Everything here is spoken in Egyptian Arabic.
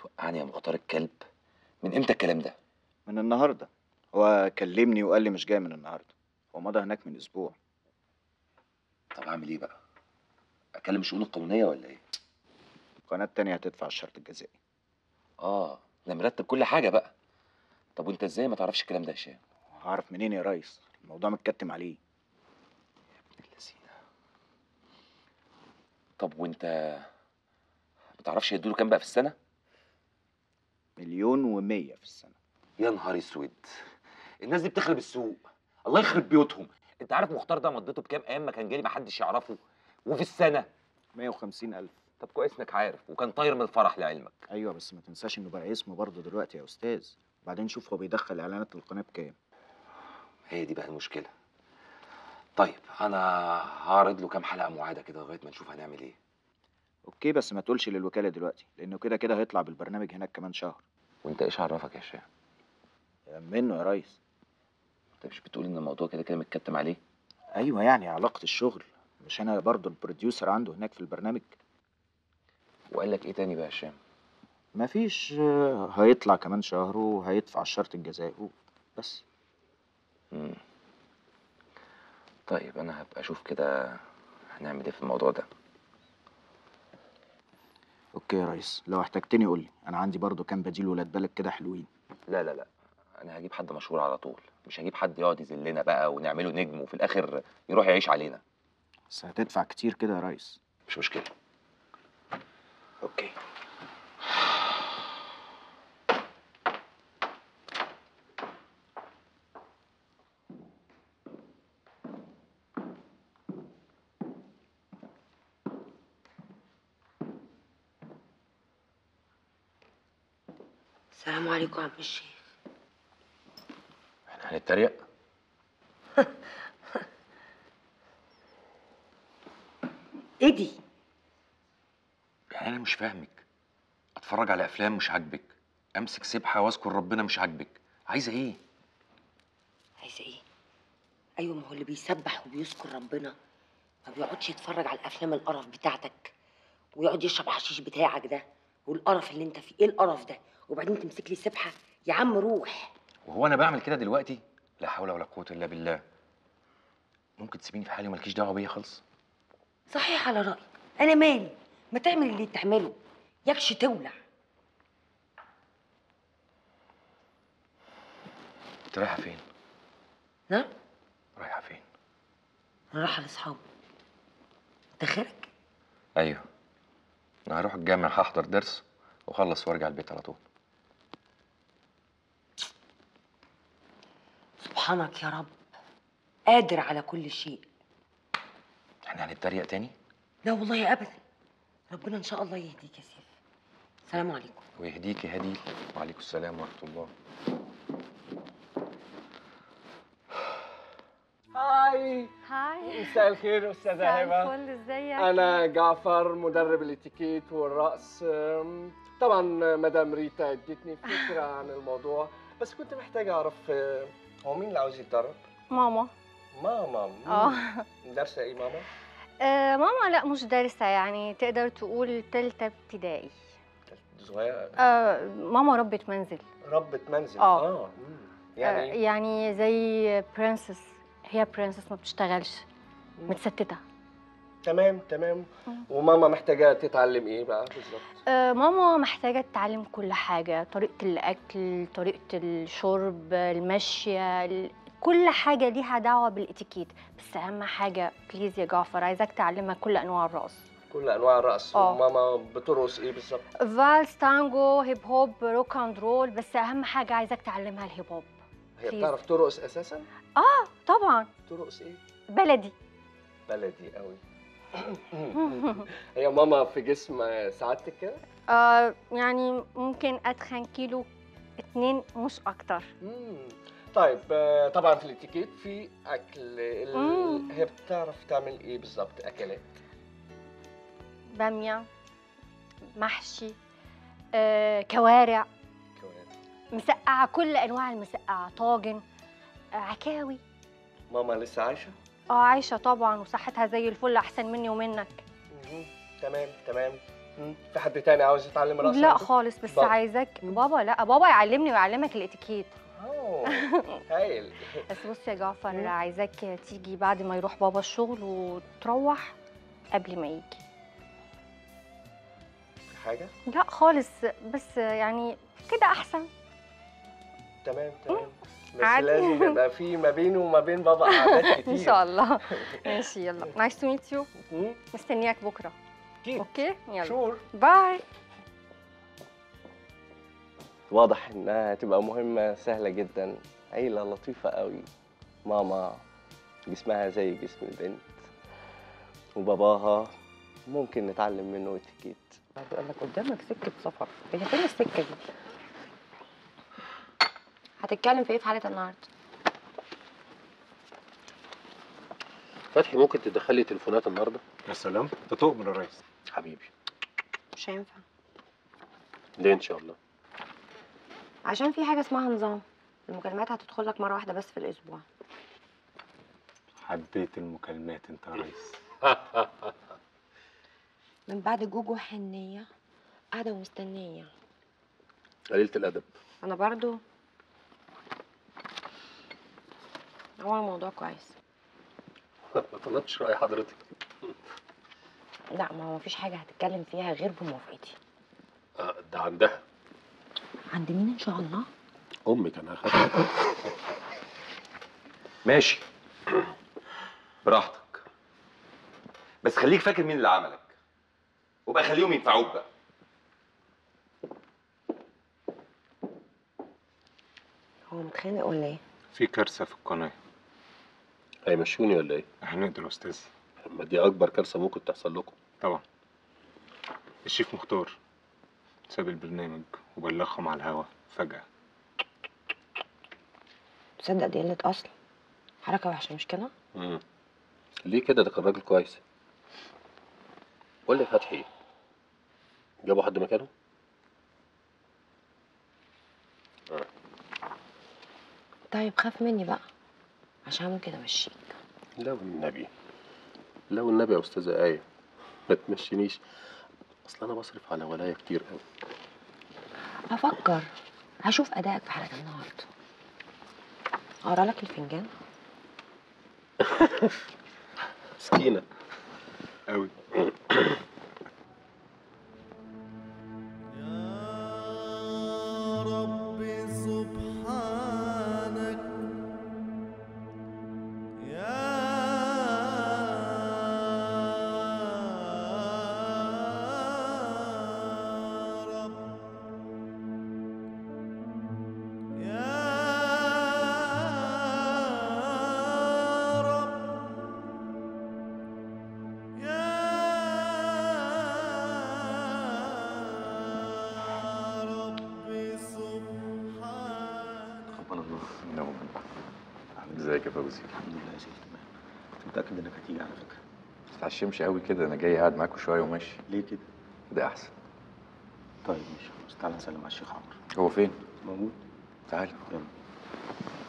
توقعني يا مختار الكلب من امتى الكلام ده من النهارده هو كلمني وقال لي مش جاي من النهارده هو مضى هناك من اسبوع طب اعمل ايه بقى اكلم الشؤون القانونيه ولا ايه القناه التانية هتدفع الشرط الجزائي اه ده مرتب كل حاجه بقى طب وانت ازاي ما تعرفش الكلام ده يا هشام هعرف منين يا ريس الموضوع متكتم عليه ابن اللذينه طب وانت ما تعرفش يدوله كام بقى في السنه مليون ومية في السنة يا نهار اسود الناس دي بتخرب السوق الله يخرب بيوتهم انت عارف مختار ده مضيته بكام ايام ما كان جالي ما حدش يعرفه وفي السنه مية وخمسين ألف طب كويس انك عارف وكان طاير من الفرح لعلمك أيوة بس ما تنساش إنه بقى اسمه برضه دلوقتي يا أستاذ بعدين شوف هو بيدخل إعلانات القناة بكام هي دي بقى المشكله طيب انا هعرض له كام حلقه معاده كده لغايه ما نشوف هنعمل ايه أوكي بس ما تقولش للوكالة دلوقتي لأنه كده كده هيطلع بالبرنامج هناك كمان شهر وانت ايش عرفك يا هشام منه يا ريس انت مش بتقول ان الموضوع كده كده متكتم عليه أيوة يعني علاقة الشغل مش أنا برضه البروديوسر عنده هناك في البرنامج وقال لك ايه تاني بقى يا هشام مفيش آه، هيطلع كمان شهر وهيدفع الشرط الجزائي بس مم. طيب انا هبقى اشوف كده هنعمل ايه في الموضوع ده اوكي يا ريس لو احتجتني قولي انا عندي برضو كام بديل ولاد بالك كده حلوين لا لا لا انا هجيب حد مشهور على طول مش هجيب حد يقعد يذلنا بقى ونعمله نجم وفي الاخر يروح يعيش علينا بس هتدفع كتير كده يا ريس مش مشكله اوكي السلام عليكم يا عم الشيخ احنا هنتريق ايه دي يعني انا مش فاهمك اتفرج على افلام مش عاجبك امسك سبحه واذكر ربنا مش عاجبك عايزه ايه عايزه ايه ايوه ما هو اللي بيسبح وبيذكر ربنا ما بيقعدش يتفرج على الافلام القرف بتاعتك ويقعد يشرب حشيش بتاعك ده والقرف اللي انت فيه ايه القرف ده وبعدين تمسك لي سبحه يا عم روح وهو انا بعمل كده دلوقتي لا حول ولا قوه الا بالله ممكن تسيبيني في حالي ومالكيش دعوه بيا خالص صحيح على رايك انا مالي ما تعمل اللي تعمله يكش تولع انت رايحه فين نعم رايحه فين انا رايحه لاصحابي انت خارج ايوه انا هروح الجامع هحضر درس واخلص وارجع البيت على طول سبحانك يا رب قادر على كل شيء احنا هنتريق تاني لا والله ابدا ربنا ان شاء الله يهديك يا سيف السلام عليكم ويهديك يا هديل وعليكم السلام ورحمه الله هاي هاي مساء الخير استاذه مساء هبه الفل ازيك انا جعفر مدرب الاتيكيت والرقص أم، طبعا مدام ريتا ادتني فكره عن الموضوع بس كنت محتاج اعرف أه، هو مين اللي عاوز يتدرب ماما ماما اه مم. دارسه ايه ماما آه، ماما لا مش دارسة يعني تقدر تقول تالتة ابتدائي صغيره آه، ماما ربة منزل ربة منزل آه. اه مم. يعني, يعني آه إيه؟ يعني زي برنسس هي برنسس ما بتشتغلش مم. متستتة تمام تمام مم. وماما محتاجه تتعلم ايه بقى بالظبط آه، ماما محتاجة تتعلم كل حاجة طريقة الأكل طريقة الشرب المشي ال- كل حاجة ليها دعوة بالإتيكيت بس أهم حاجة بليز يا جعفر عايزاك تعلمها كل أنواع الرقص كل انواع الرقص آه. وماما بترقص ايه بالظبط فالس تانجو هيب هوب روك اند رول بس اهم حاجه عايزاك تعلمها الهيب هوب هي Please. بتعرف ترقص اساسا طبعا ترقص ايه بلدي بلدي قوي هي ماما في جسم سعادتك كده آه يعني ممكن اتخن كيلو اتنين مش اكتر مم. طيب آه، طبعا في الاتيكيت في اكل ال... مم. هي بتعرف تعمل ايه بالظبط اكلات باميه محشي آه كوارع كوارع مسقعه كل انواع المسقعه طاجن آه عكاوي ماما لسه عايشه اه عايشه طبعا وصحتها زي الفل احسن مني ومنك مهم. تمام تمام مم. في حد تاني عاوز يتعلم رقص لا عندك؟ خالص بس بابا. عايزاك بابا لا بابا يعلمني ويعلمك الاتيكيت اوه هايل بس بص يا جعفر مم. عايزاك تيجي بعد ما يروح بابا الشغل وتروح قبل ما يجي في حاجه لا خالص بس يعني كده احسن تمام تمام بس عادي. لازم يبقى في ما بينه وما بين بابا قعدات كتير ان شاء الله ماشي يلا نايس تو ميت يو مم. مستنياك بكره اكيد اوكي يلا شور باي واضح انها هتبقى مهمة سهلة جدا عيلة لطيفة قوي ماما جسمها زي جسم البنت وباباها ممكن نتعلم منه اتيكيت بقول لك قدامك سكه سفر هي فين السكه دي هتتكلم في ايه في حاله النهارده فتحي ممكن تدخلي تليفونات النهارده يا سلام ده تؤمر يا ريس حبيبي مش هينفع ليه ان شاء الله عشان في حاجه اسمها نظام المكالمات هتدخل لك مره واحده بس في الاسبوع حبيت المكالمات انت يا ريس من بعد جوجو حنيه قاعده ومستنيه قليلة الادب انا برضو هو الموضوع كويس ما طلبتش راي حضرتك لا ما هو مفيش حاجه هتتكلم فيها غير بموافقتي آه، ده عندها عند مين ان شاء الله امك انا هاخدها ماشي براحتك بس خليك فاكر مين اللي عملك وبقى خليهم ينفعوك بقى هو متخانق ولا ايه في كارثه في القناه هيمشوني ولا ايه؟ هنقدر يا استاذ ما دي اكبر كارثه ممكن تحصل لكم طبعا الشيف مختار ساب البرنامج وبلغهم على الهوا فجأة تصدق دي قله اصل حركه وحشه مش كده امم ليه كده ده كان راجل كويس قول لي فتحي جابوا حد مكانه؟ طيب خاف مني بقى عشان ممكن امشيك لا والنبي لا والنبي يا استاذه ايه ما تمشينيش اصل انا بصرف على ولايه كتير قوي افكر هشوف ادائك في حلقه النهارده اقرا لك الفنجان مسكينه قوي يا رب سبحانك يا رب يا رب يا رب سبحانك ربنا الله نعم ازيك يا فوزي الحمد لله يا سيدي تمام كنت متأكد انك هتيجي على فكرة ما تتعشمش قوي كده انا جاي قاعد معاكم شويه وماشي ليه كده؟ ده احسن طيب ماشي خلاص تعالى نسلم على الشيخ عمرو هو فين موجود تعال يلا